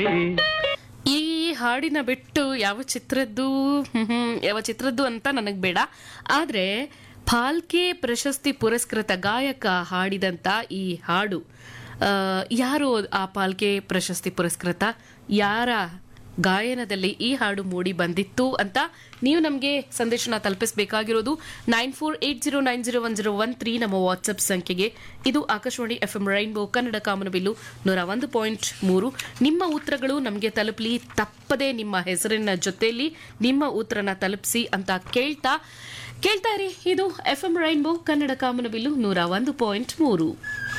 ಈ ಹಾಡಿನ ಬಿಟ್ಟು ಯಾವ ಚಿತ್ರದ್ದು ಹ್ಮ್ ಹ್ಮ್, ಯಾವ ಚಿತ್ರದ್ದು ಅಂತ ನನಗೆ ಬೇಡ ಆದ್ರೆ ಫಾಲ್ಕೆ ಪ್ರಶಸ್ತಿ ಪುರಸ್ಕೃತ ಗಾಯಕ ಹಾಡಿದಂತ ಈ ಹಾಡು ಆ, ಯಾರು ಆ ಪಾಲ್ಕೆ ಪ್ರಶಸ್ತಿ ಪುರಸ್ಕೃತ ಯಾರ ಗಾಯನದಲ್ಲಿ ಈ ಹಾಡು ಮೂಡಿ ಬಂದಿತ್ತು ಅಂತ ನೀವು ನಮಗೆ ಸಂದೇಶನ ತಲುಪಿಸಬೇಕಾಗಿರೋದು nine four eight zero nine zero one zero one three ನಮ್ಮ ವಾಟ್ಸ್ಆಪ್ ಸಂಖ್ಯೆಗೆ ಇದು Akashvani F M rainbow Kannada ಕಾಮನಬಿಲ್ಲು ನೂರ ಒಂದು ಪಾಯಿಂಟ್ ಮೂರು ನಿಮ್ಮ ಉತ್ತರಗಳು ನಮಗೆ ತಲುಪಲಿ ತಪ್ಪದೆ ನಿಮ್ಮ ಹೆಸರಿನ ಜೊತೆಯಲ್ಲಿ ನಿಮ್ಮ ಉತ್ತರನ ತಲುಪಿಸಿ ಅಂತ ಕೇಳ್ತಾ ಕೇಳ್ತಾ ಇರಿ ಇದು ಎಫ್ ಎಂ ರೈನ್ಬೋ ಕನ್ನಡ ಕಾಮನಬಿಲ್ಲು ನೂರ ಒಂದು ಪಾಯಿಂಟ್ ಮೂರು